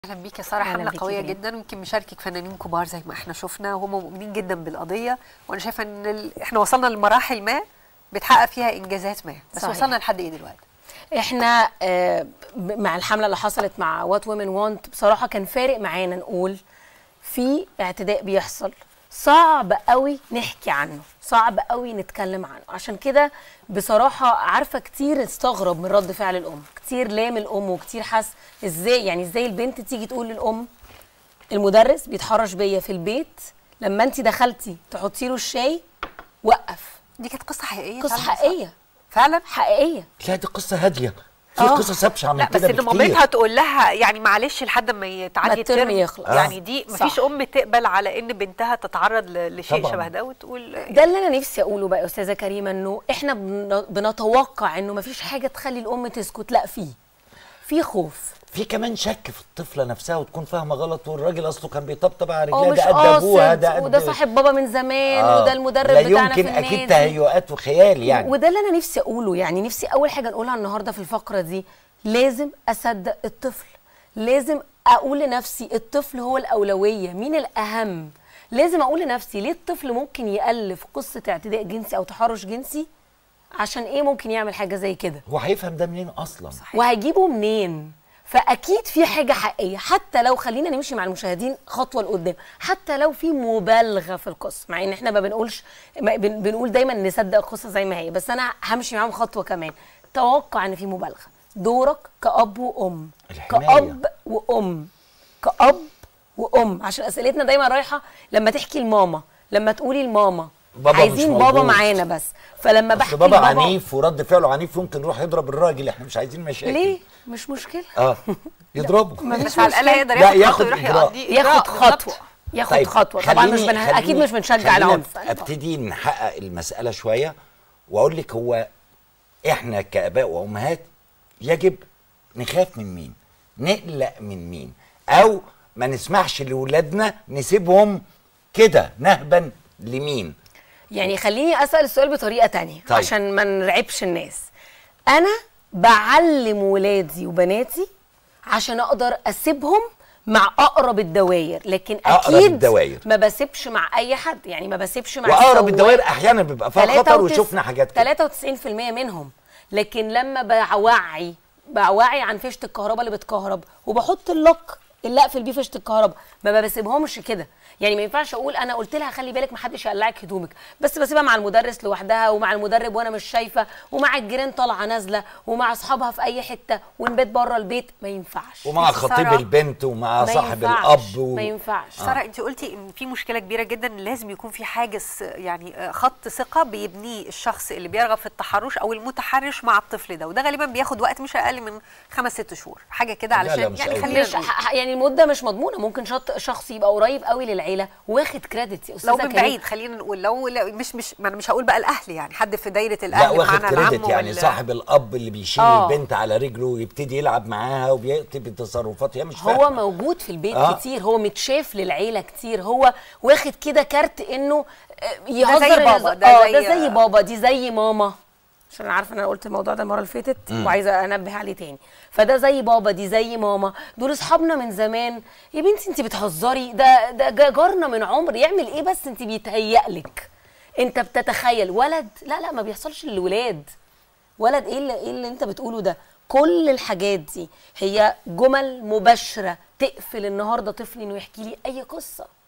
اهلا بيك يا ساره أهلاً حمله بيكي قويه ريم. جدا ويمكن مشاركك فنانين كبار زي ما احنا شفنا وهم مؤمنين جدا بالقضيه وانا شايفه ان ال... احنا وصلنا لمراحل ما بتحقق فيها انجازات ما بس صحيح. وصلنا لحد ايه دلوقتي احنا آه، ب- مع الحمله اللي حصلت مع وات وومن وانت بصراحه كان فارق معانا نقول في اعتداء بيحصل صعب قوي نحكي عنه صعب قوي نتكلم عنه عشان كده بصراحه عارفه كتير استغرب من رد فعل الام كتير لام الام وكتير حس ازاي يعني ازاي البنت تيجي تقول للام المدرس بيتحرش بيا في البيت لما انت دخلتي تحطي له الشاي وقف دي كانت قصه حقيقيه قصه فعلاً صح؟ حقيقيه فعلا حقيقيه لا دي قصه هاديه في آه. قصص ابشع من لا بس كده ان بكتير مامتها تقول لها يعني معلش لحد ما ما يتعدي الترم الترم يخلص. يعني آه. دي صح. مفيش ام تقبل على ان بنتها تتعرض ل- لشيء طبعاً. شبه ده وتقول ده اللي انا نفسي اقوله بقى يا استاذه كريمه انه احنا بن- بنتوقع انه مفيش حاجه تخلي الام تسكت لا في في خوف في كمان شك في الطفله نفسها وتكون فاهمه غلط والراجل اصله كان بيطبطب على هو رجلها مش ده قد ابوها قاصد ده قد وده صاحب بابا من زمان آه. وده المدرب لا بتاعنا يمكن في اكيد النادي تهيؤات وخيال يعني وده اللي انا نفسي اقوله يعني نفسي اول حاجه نقولها النهارده في الفقره دي لازم اصدق الطفل لازم اقول لنفسي الطفل هو الاولويه مين الاهم لازم اقول لنفسي ليه الطفل ممكن يالف قصه اعتداء جنسي او تحرش جنسي عشان ايه ممكن يعمل حاجه زي كده هو هيفهم ده منين اصلا صحيح. وهيجيبه منين فاكيد في حاجه حقيقيه حتى لو خلينا نمشي مع المشاهدين خطوه لقدام حتى لو في مبالغه في القصه مع ان احنا ما بنقولش ما بن بنقول دايما نصدق القصه زي ما هي بس انا همشي معاهم خطوه كمان توقع ان في مبالغه دورك كاب وام الحماية. كاب وام كاب وام عشان اسئلتنا دايما رايحه لما تحكي لماما لما تقولي لماما بابا مش عايزين بابا موجود. معانا بس فلما اصل بحكي بابا لبابا عنيف ورد فعله عنيف يمكن يروح يضرب الراجل احنا مش عايزين مشاكل ليه مش مشكله اه يضربه ما بس على الاقل هيقدر لا، ياخد ياخد خطوه يروح إجراء. يقضي ياخد إجراء بالظبط. خطوه ياخد طيب خطوه طبعا مش خليني- بنه... اكيد خليني- مش بنشجع خلينا العنف ابتدي نحقق المساله شويه واقول لك هو احنا كاباء وامهات يجب نخاف من مين نقلق من مين او ما نسمحش لاولادنا نسيبهم كده نهبا لمين يعني خليني اسال السؤال بطريقه تانية طيب. عشان ما نرعبش الناس انا بعلم ولادي وبناتي عشان اقدر اسيبهم مع اقرب الدوائر لكن أقرب اكيد الدوائر. ما بسيبش مع اي حد يعني ما بسيبش مع واقرب السواق. الدوائر احيانا بيبقى فيها خطر 93 وشفنا حاجات كده 93% منهم لكن لما بوعي بوعي عن فيشه الكهرباء اللي بتكهرب وبحط اللوك اللي اقفل بيه فيشه الكهرباء ما بسيبهمش كده يعني ما ينفعش اقول انا قلت لها خلي بالك ما حدش يقلعك هدومك بس بسيبها مع المدرس لوحدها ومع المدرب وانا مش شايفه ومع الجيران طالعه نازله ومع اصحابها في اي حته ونبات بره البيت ما ينفعش ومع بس خطيب سارة، البنت ومع ما صاحب ينفعش، الاب و... ما ينفعش ساره انت قلتي ان في مشكله كبيره جدا إن لازم يكون في حاجز يعني آه، خط ثقه بيبنيه الشخص اللي بيرغب في التحرش او المتحرش مع الطفل ده وده غالبا بياخد وقت مش اقل من خمس ست شهور حاجه كده لا، لا، علشان مش يعني أوي. خلينا مش نقول. ح- يعني المده مش مضمونه ممكن شط شخص يبقى قريب قوي للعيله واخد كريدت يا استاذه لو من كريم. بعيد خلينا نقول لو لو مش مش ما انا مش هقول بقى الاهل يعني حد في دايره لا الاهل واخد معانا كريدت العم يعني وال- صاحب الاب اللي بيشيل آه. البنت على رجله ويبتدي يلعب معاها وبيكتب التصرفات هي مش هو فاهمة. موجود في البيت آه. آه. كتير هو متشاف للعيله كتير هو واخد كده كارت انه آه، يهزر زي بابا، الهزار- ده آه، زي- ده زي بابا دي زي ماما عشان انا عارفه ان انا قلت الموضوع ده المره اللي فاتت وعايزه انبه عليه تاني فده زي بابا دي زي ماما دول اصحابنا من زمان يا بنتي انت بتهزري ده ده جا- جارنا من عمر يعمل ايه بس انت بيتهيألك انت بتتخيل ولد لا لا ما بيحصلش للولاد ولد ايه اللي, ايه اللي انت بتقوله ده كل الحاجات دي هي جمل مباشره تقفل النهارده طفلي انه يحكي لي اي قصه